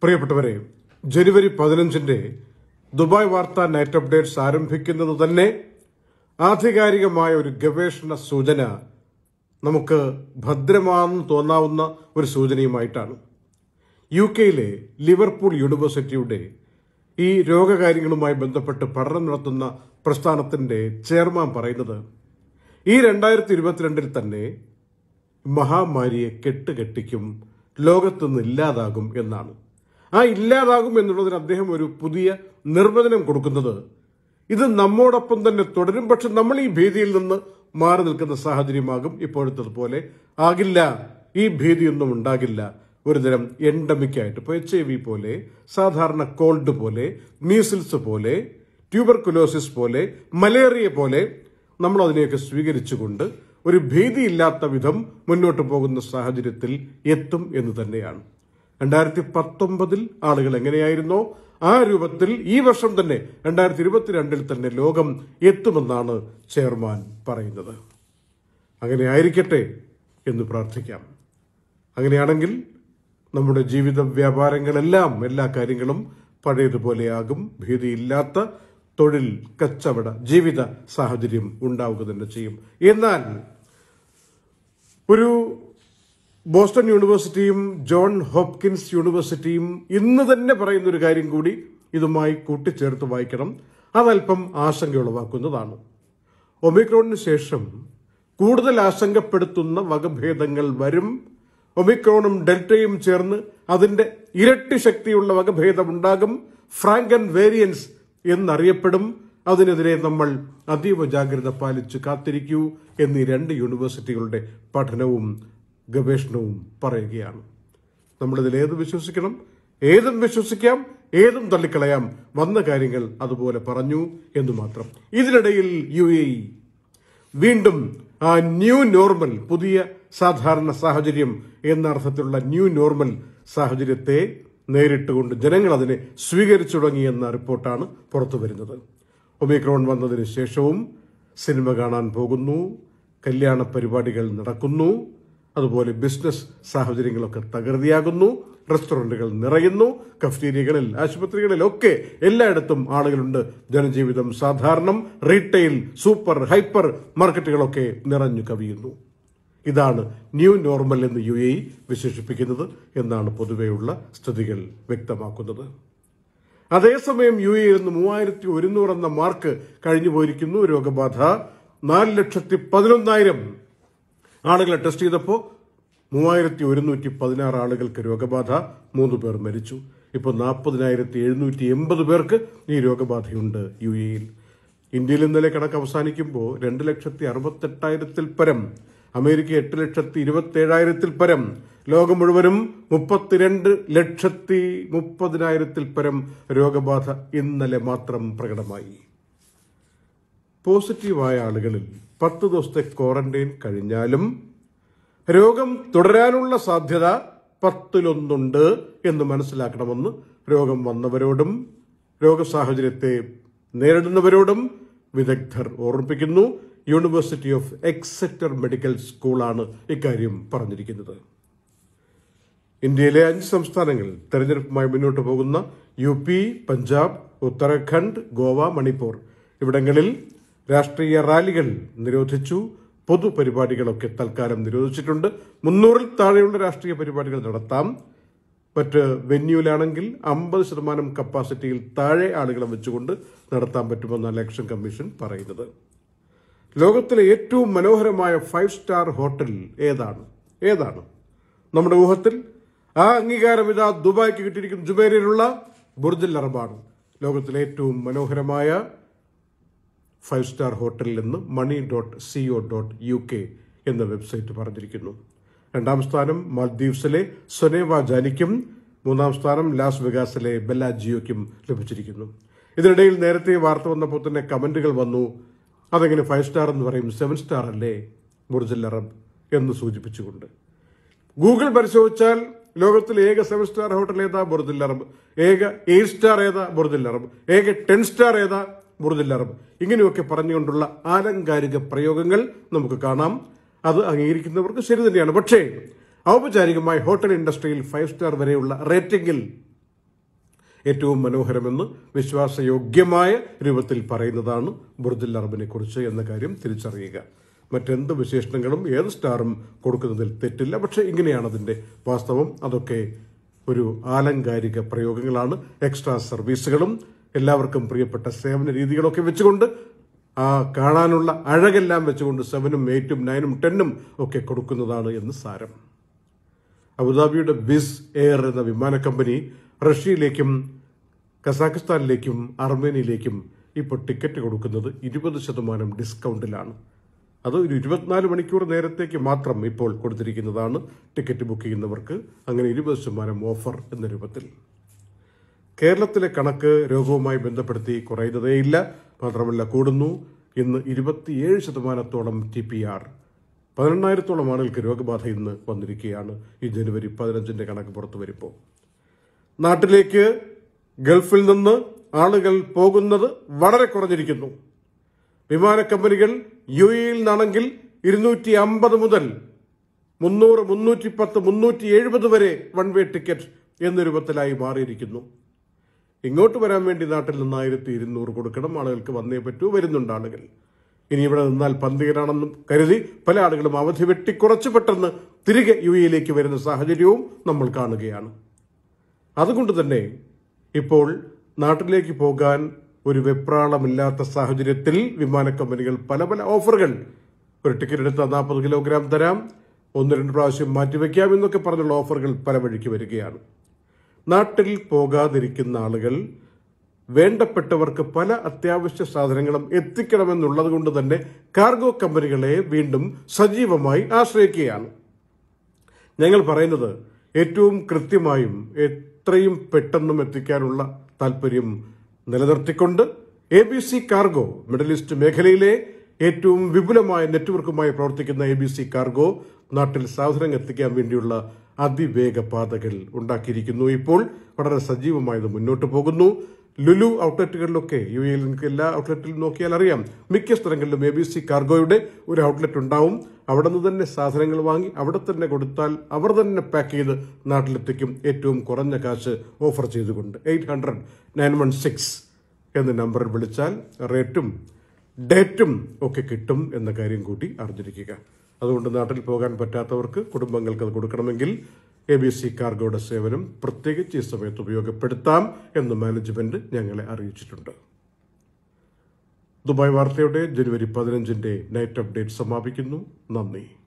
പ്രിയപ്പെട്ടവരെ ജനുവരി പതിനഞ്ചിന്റെ ദുബായ് വാർത്ത നൈറ്റ് അപ്ഡേറ്റ്സ് ആരംഭിക്കുന്നത് തന്നെ ആധികാരികമായ ഒരു ഗവേഷണ സൂചന നമുക്ക് ഭദ്രമാണെന്ന് തോന്നാവുന്ന ഒരു സൂചനയുമായിട്ടാണ് യു കെയിലെ ലിവർപൂൾ യൂണിവേഴ്സിറ്റിയുടെ ഈ രോഗകാര്യങ്ങളുമായി ബന്ധപ്പെട്ട് പഠനം നടത്തുന്ന പ്രസ്ഥാനത്തിന്റെ ചെയർമാൻ പറയുന്നത് ഈ രണ്ടായിരത്തി ഇരുപത്തിരണ്ടിൽ തന്നെ മഹാമാരിയെ കെട്ടുകെട്ടിക്കും ലോകത്തുനിന്ന് ഇല്ലാതാകും എന്നാണ് ആ ഇല്ലാതാകും എന്നുള്ളതിന് അദ്ദേഹം ഒരു പുതിയ നിർവചനം കൊടുക്കുന്നത് ഇത് നമ്മോടൊപ്പം തന്നെ തുടരും പക്ഷെ നമ്മൾ ഈ ഭീതിയിൽ നിന്ന് മാറി നിൽക്കുന്ന സാഹചര്യമാകും ഇപ്പോഴത്തതുപോലെ ആകില്ല ഈ ഭീതിയൊന്നും ഉണ്ടാകില്ല ഒരുതരം എൻഡമിക് ആയിട്ട് ഇപ്പോൾ എച്ച് ഐ വി പോലെ സാധാരണ കോൾഡ് പോലെ മീസിൽസ് പോലെ ട്യൂബർകുലോസിസ് പോലെ മലേറിയ പോലെ നമ്മൾ അതിനെയൊക്കെ സ്വീകരിച്ചുകൊണ്ട് ഒരു ഭീതിയില്ലാത്ത വിധം മുന്നോട്ട് പോകുന്ന സാഹചര്യത്തിൽ എത്തും എന്ന് തന്നെയാണ് രണ്ടായിരത്തി പത്തൊമ്പതിൽ ആളുകൾ എങ്ങനെയായിരുന്നോ ആ രൂപത്തിൽ ഈ വർഷം തന്നെ രണ്ടായിരത്തി ഇരുപത്തിരണ്ടിൽ തന്നെ ലോകം എത്തുമെന്നാണ് ചെയർമാൻ പറയുന്നത് അങ്ങനെ ആയിരിക്കട്ടെ എന്ന് പ്രാർത്ഥിക്കാം അങ്ങനെയാണെങ്കിൽ നമ്മുടെ ജീവിത വ്യാപാരങ്ങളെല്ലാം എല്ലാ കാര്യങ്ങളും പഴയതുപോലെയാകും ഭീതിയില്ലാത്ത തൊഴിൽ കച്ചവട ജീവിത സാഹചര്യം ഉണ്ടാവുക തന്നെ ചെയ്യും എന്നാൽ ഒരു ബോസ്റ്റൺ യൂണിവേഴ്സിറ്റിയും ജോൺ ഹോപ്കിൻസ് യൂണിവേഴ്സിറ്റിയും ഇന്ന് തന്നെ പറയുന്ന ഒരു കാര്യം കൂടി ഇതുമായി കൂട്ടിച്ചേർത്ത് വായിക്കണം അതല്പം ആശങ്ക ഉളവാക്കുന്നതാണ് ഒമിക്രോണിന് ശേഷം കൂടുതൽ ആശങ്കപ്പെടുത്തുന്ന വകഭേദങ്ങൾ വരും ഒമിക്രോണും ഡെൽറ്റയും ചേർന്ന് അതിന്റെ ഇരട്ടി ശക്തിയുള്ള വകഭേദമുണ്ടാകും ഫ്രാങ്കൻ വേരിയൻസ് എന്നറിയപ്പെടും അതിനെതിരെ നമ്മൾ അതീവ ജാഗ്രത പാലിച്ച് കാത്തിരിക്കൂ എന്നീ രണ്ട് യൂണിവേഴ്സിറ്റികളുടെ പഠനവും ഗവേഷണവും പറയുകയാണ് നമ്മളിതിൽ ഏത് വിശ്വസിക്കണം ഏതും വിശ്വസിക്കാം ഏതും തള്ളിക്കളയാം വന്ന കാര്യങ്ങൾ അതുപോലെ പറഞ്ഞു എന്ന് മാത്രം ഇതിനിടയിൽ യു എ ഇ വീണ്ടും ആ ന്യൂ നോർമൽ പുതിയ സാധാരണ സാഹചര്യം എന്ന അർത്ഥത്തിലുള്ള ന്യൂ നോർമൽ സാഹചര്യത്തെ നേരിട്ടുകൊണ്ട് ജനങ്ങൾ അതിനെ സ്വീകരിച്ചു തുടങ്ങിയെന്ന റിപ്പോർട്ടാണ് പുറത്തു വരുന്നത് ഒമിക്രോൺ വന്നതിന് ശേഷവും സിനിമ കാണാൻ പോകുന്നു കല്യാണ പരിപാടികൾ നടക്കുന്നു അതുപോലെ ബിസിനസ് സാഹചര്യങ്ങളൊക്കെ തകൃതിയാകുന്നു റെസ്റ്റോറന്റുകൾ നിറയുന്നു കഫ്റ്റീരിയകളിൽ ആശുപത്രികളിലൊക്കെ എല്ലായിടത്തും ആളുകളുണ്ട് ജനജീവിതം സാധാരണം റീറ്റെയിൽ സൂപ്പർ ഹൈപ്പർ മാർക്കറ്റുകളൊക്കെ നിറഞ്ഞു കവിയുന്നു ഇതാണ് ന്യൂ നോർമൽ എന്ന് യു എ വിശേഷിപ്പിക്കുന്നത് എന്നാണ് പൊതുവെയുള്ള സ്ഥിതികൾ വ്യക്തമാക്കുന്നത് അതേസമയം യു എയിൽ നിന്ന് മൂവായിരത്തി ഒരുന്നൂറ് എന്ന മാർക്ക് കഴിഞ്ഞു പോയിരിക്കുന്നു രോഗബാധ നാല് ലക്ഷത്തി പതിനൊന്നായിരം ആളുകളെ ടെസ്റ്റ് ചെയ്തപ്പോൾ മൂവായിരത്തി ഒരുന്നൂറ്റി പതിനാറ് ആളുകൾക്ക് രോഗബാധ മൂന്ന് പേർ മരിച്ചു ഇപ്പോൾ നാൽപ്പതിനായിരത്തി എഴുന്നൂറ്റി എൺപത് പേർക്ക് ഈ രോഗബാധയുണ്ട് യു എയിൽ ഇന്ത്യയിൽ ഇന്നലെ കണക്ക് അവസാനിക്കുമ്പോൾ രണ്ട് ലക്ഷത്തി അറുപത്തെട്ടായിരത്തിൽ പരം അമേരിക്ക എട്ട് ലക്ഷത്തി ഇരുപത്തി ഏഴായിരത്തിൽ പരം ലോകം മുഴുവനും മുപ്പത്തിരണ്ട് ലക്ഷത്തി മുപ്പതിനായിരത്തിൽ പരം രോഗബാധ ഇന്നലെ മാത്രം പ്രകടമായി പോസിറ്റീവായ ആളുകളിൽ പത്ത് ദിവസത്തെ ക്വാറന്റൈൻ കഴിഞ്ഞാലും രോഗം തുടരാനുള്ള സാധ്യത പത്തിലൊന്നുണ്ട് എന്ന് മനസ്സിലാക്കണമെന്ന് രോഗം വന്നവരോടും രോഗസാഹചര്യത്തെ നേരിടുന്നവരോടും വിദഗ്ധർ ഓർമ്മിപ്പിക്കുന്നു യൂണിവേഴ്സിറ്റി ഓഫ് എക്സെറ്റർ മെഡിക്കൽ സ്കൂളാണ് ഇക്കാര്യം പറഞ്ഞിരിക്കുന്നത് ഇന്ത്യയിലെ അഞ്ച് സംസ്ഥാനങ്ങൾ തെരഞ്ഞെടുപ്പുമായി മുന്നോട്ട് പോകുന്ന യു പി പഞ്ചാബ് ഉത്തരാഖണ്ഡ് ഗോവ മണിപ്പൂർ ഇവിടങ്ങളിൽ രാഷ്ട്രീയ റാലികൾ നിരോധിച്ചു പൊതുപരിപാടികളൊക്കെ തൽക്കാലം നിരോധിച്ചിട്ടുണ്ട് മുന്നൂറിൽ താഴെയുള്ള രാഷ്ട്രീയ പരിപാടികൾ നടത്താം മറ്റ് വെന്യൂലാണെങ്കിൽ അമ്പത് ശതമാനം കപ്പാസിറ്റിയിൽ താഴെ ആളുകളെ വെച്ചുകൊണ്ട് നടത്താൻ പറ്റുമെന്നാണ് ഇലക്ഷൻ കമ്മീഷൻ പറയുന്നത് ലോകത്തിലെ ഏറ്റവും മനോഹരമായ ഫൈവ് സ്റ്റാർ ഹോട്ടൽ ഏതാണ് ഏതാണ് നമ്മുടെ ഊഹത്തിൽ ആ അംഗീകാരം ഇതാ ദുബായ്ക്ക് കിട്ടിയിരിക്കുന്ന ജുബേരിയിലുള്ള ബുർജുൽ അറബാണ് ലോകത്തിലെ ഏറ്റവും മനോഹരമായ ഫൈവ് സ്റ്റാർ ഹോട്ടലിൽ നിന്ന് money dot C O dot U K എന്ന വെബ്സൈറ്റ് പറഞ്ഞിരിക്കുന്നു രണ്ടാം സ്ഥാനം മാൽദ്വീപ്സിലെ സൊനേവ ജാനിക്കും മൂന്നാം സ്ഥാനം ലാസ് വെഗാസിലെ ബെല്ലാജിയോയ്ക്കും ലഭിച്ചിരിക്കുന്നു ഇതിനിടയിൽ നേരത്തെ വാർത്ത വന്നപ്പോൾ തന്നെ കമന്റുകൾ വന്നു അതെങ്ങനെ ഫൈവ് സ്റ്റാർ എന്ന് പറയും സെവൻ സ്റ്റാർ അല്ലേ ബുർജൽ അറബ് എന്ന് സൂചിപ്പിച്ചുകൊണ്ട് ഗൂഗിൾ പരിശോധിച്ചാൽ ലോകത്തിലെ ഏക സെവൻ സ്റ്റാർ ഹോട്ടൽ ഏതാ ബുർജുൽ അറബ് ഏക എയ്റ്റ് സ്റ്റാർ ഏതാ ബുർജുൽ അറബ് ഏക ടെൻ സ്റ്റാർ ഏതാ ബുർജുൽ അറബ് ഇങ്ങനെയൊക്കെ പറഞ്ഞുകൊണ്ടുള്ള ആലങ്കാരിക പ്രയോഗങ്ങൾ നമുക്ക് കാണാം അത് അംഗീകരിക്കുന്നവർക്ക് ശരി തന്നെയാണ് പക്ഷേ ഔപചാരികമായി ഹോട്ടൽ ഇൻഡസ്ട്രിയിൽ ഫൈവ് സ്റ്റാർ വരെയുള്ള റേറ്റിംഗിൽ ഏറ്റവും മനോഹരമെന്ന് വിശ്വാസയോഗ്യമായ രൂപത്തിൽ പറയുന്നതാണ് ബുർജുൽ അറബിനെ കുറിച്ച് എന്ന കാര്യം തിരിച്ചറിയുക മറ്റെന്ത് വിശേഷണങ്ങളും ഏത് സ്റ്റാറും കൊടുക്കുന്നതിൽ തെറ്റില്ല പക്ഷേ ഇങ്ങനെയാണ് അതിന്റെ വാസ്തവം അതൊക്കെ ഒരു ആലങ്കാരിക പ്രയോഗങ്ങളാണ് എക്സ്ട്രാ സർവീസുകളും എല്ലാവർക്കും പ്രിയപ്പെട്ട സേവന രീതികളൊക്കെ വെച്ചുകൊണ്ട് ആ കാണാനുള്ള അഴകെല്ലാം വെച്ചുകൊണ്ട് സെവനും എയ്റ്റും നയനും ടെന്നും ഒക്കെ കൊടുക്കുന്നതാണ് എന്ന് സാരം അബുദാബിയുടെ ബിസ് എയർ എന്ന വിമാന കമ്പനി റഷ്യയിലേക്കും കസാഖിസ്ഥാനിലേക്കും അർമേനിയയിലേക്കും ഇപ്പോൾ ടിക്കറ്റ് കൊടുക്കുന്നത് ഇരുപത് ശതമാനം ഡിസ്കൗണ്ടിലാണ് അത് ഒരു ഇരുപത്തിനാല് മണിക്കൂർ നേരത്തേക്ക് മാത്രം ഇപ്പോൾ കൊടുത്തിരിക്കുന്നതാണ് ടിക്കറ്റ് ബുക്ക് ചെയ്യുന്നവർക്ക് അങ്ങനെ ഇരുപത് ശതമാനം ഓഫർ എന്ന രൂപത്തിൽ കേരളത്തിലെ കണക്ക് രോഗവുമായി ബന്ധപ്പെടുത്തി കുറയുന്നതേയില്ല മാത്രമല്ല കൂടുന്നു ഇന്ന് ഇരുപത്തിയേഴ് ശതമാനത്തോളം ടി പി ആർ പതിനെണ്ണായിരത്തോളം ആളുകൾക്ക് രോഗബാധ ഇന്ന് വന്നിരിക്കുകയാണ് ഈ ജനുവരി പതിനഞ്ചിന്റെ കണക്ക് പുറത്തു വരുമ്പോൾ നാട്ടിലേക്ക് ഗൾഫിൽ നിന്ന് ആളുകൾ പോകുന്നത് വളരെ കുറഞ്ഞിരിക്കുന്നു വിമാന കമ്പനികൾ യു എയിൽ നിന്നാണെങ്കിൽ ഇരുന്നൂറ്റി അമ്പത് മുതൽ മുന്നൂറ് മുന്നൂറ്റി പത്ത് മുന്നൂറ്റി എഴുപത് വരെ വൺ വേ ടിക്കറ്റ് എന്ന രൂപത്തിലായി മാറിയിരിക്കുന്നു ഇങ്ങോട്ട് വരാൻ വേണ്ടി നാട്ടിൽ നിന്ന് ആയിരത്തി ഇരുന്നൂറ് കൊടുക്കണം ആളുകൾക്ക് വന്നേ പറ്റൂ വരുന്നുണ്ട് ആളുകൾ ഇനി ഇവിടെ നിന്നാൽ പന്തികരാണെന്നും കരുതി പല ആളുകളും അവധി വെട്ടി കുറച്ച് പെട്ടെന്ന് തിരികെ യു എയിലേക്ക് വരുന്ന സാഹചര്യവും നമ്മൾ കാണുകയാണ് അതുകൊണ്ട് തന്നെ ഇപ്പോൾ നാട്ടിലേക്ക് പോകാൻ ഒരു വെപ്രാളമില്ലാത്ത സാഹചര്യത്തിൽ വിമാന കമ്പനികൾ പല പല ഓഫറുകൾ ഒരു ടിക്കറ്റ് എടുത്താൽ നാൽപ്പത് കിലോഗ്രാം തരാം ഒന്ന് രണ്ട് പ്രാവശ്യം മാറ്റിവെക്കാം എന്നൊക്കെ പറഞ്ഞുള്ള ഓഫറുകൾ പല വഴിക്ക് വരികയാണ് നാട്ടിൽ പോകാതിരിക്കുന്ന ആളുകൾ വേണ്ടപ്പെട്ടവർക്ക് പല അത്യാവശ്യ സാധനങ്ങളും എത്തിക്കണമെന്നുള്ളത് കൊണ്ട് തന്നെ കാർഗോ കമ്പനികളെ വീണ്ടും സജീവമായി ആശ്രയിക്കുകയാണ് ഞങ്ങൾ പറയുന്നത് ഏറ്റവും കൃത്യമായും എത്രയും പെട്ടെന്നും എത്തിക്കാനുള്ള താല്പര്യം നിലനിർത്തിക്കൊണ്ട് A B C cargo middle east മേഖലയിലെ ഏറ്റവും വിപുലമായ നെറ്റ്വർക്കുമായി പ്രവർത്തിക്കുന്ന എ ബി സി കാർഗോ നാട്ടിൽ സാധനം എത്തിക്കാൻ വേണ്ടിയുള്ള അതിവേഗ പാതകൾ ഉണ്ടാക്കിയിരിക്കുന്നു ഇപ്പോൾ വളരെ സജീവമായി ഇത് മുന്നോട്ട് പോകുന്നു ലുലു ഔട്ട്ലെറ്റുകളിലൊക്കെ യു എയിൽ നിങ്ങൾക്ക് എല്ലാ ഔട്ട്ലെറ്റിലും നോക്കിയാൽ അറിയാം മിക്ക സ്ഥലങ്ങളിലും എ ബി സി കാർഗോയുടെ ഒരു ഔട്ട്ലെറ്റ് ഉണ്ടാവും അവിടെ നിന്ന് തന്നെ സാധനങ്ങൾ വാങ്ങി അവിടെ തന്നെ കൊടുത്താൽ അവർ തന്നെ പാക്ക് ചെയ്ത് നാട്ടിലെത്തിക്കും ഏറ്റവും കുറഞ്ഞ കാശ് ഓഫർ ചെയ്തുകൊണ്ട് eight hundred nine one six എന്ന നമ്പറിൽ വിളിച്ചാൽ റേറ്റും ഡേറ്റും ഒക്കെ കിട്ടും എന്ന കാര്യം കൂടി അറിഞ്ഞിരിക്കുക അതുകൊണ്ട് നാട്ടിൽ പോകാൻ പറ്റാത്തവർക്ക് കുടുംബങ്ങൾക്ക് അത് കൊടുക്കണമെങ്കിൽ എ ബി സി കാർഗോയുടെ സേവനം പ്രത്യേകിച്ച് ഈ സമയത്ത് ഉപയോഗപ്പെടുത്താം എന്ന് മാനേജ്മെന്റ് ഞങ്ങളെ അറിയിച്ചിട്ടുണ്ട് ദുബായ് വാർത്തയുടെ ജനുവരി പതിനഞ്ചിന്റെ നൈറ്റ് അപ്ഡേറ്റ് സമാപിക്കുന്നു നന്ദി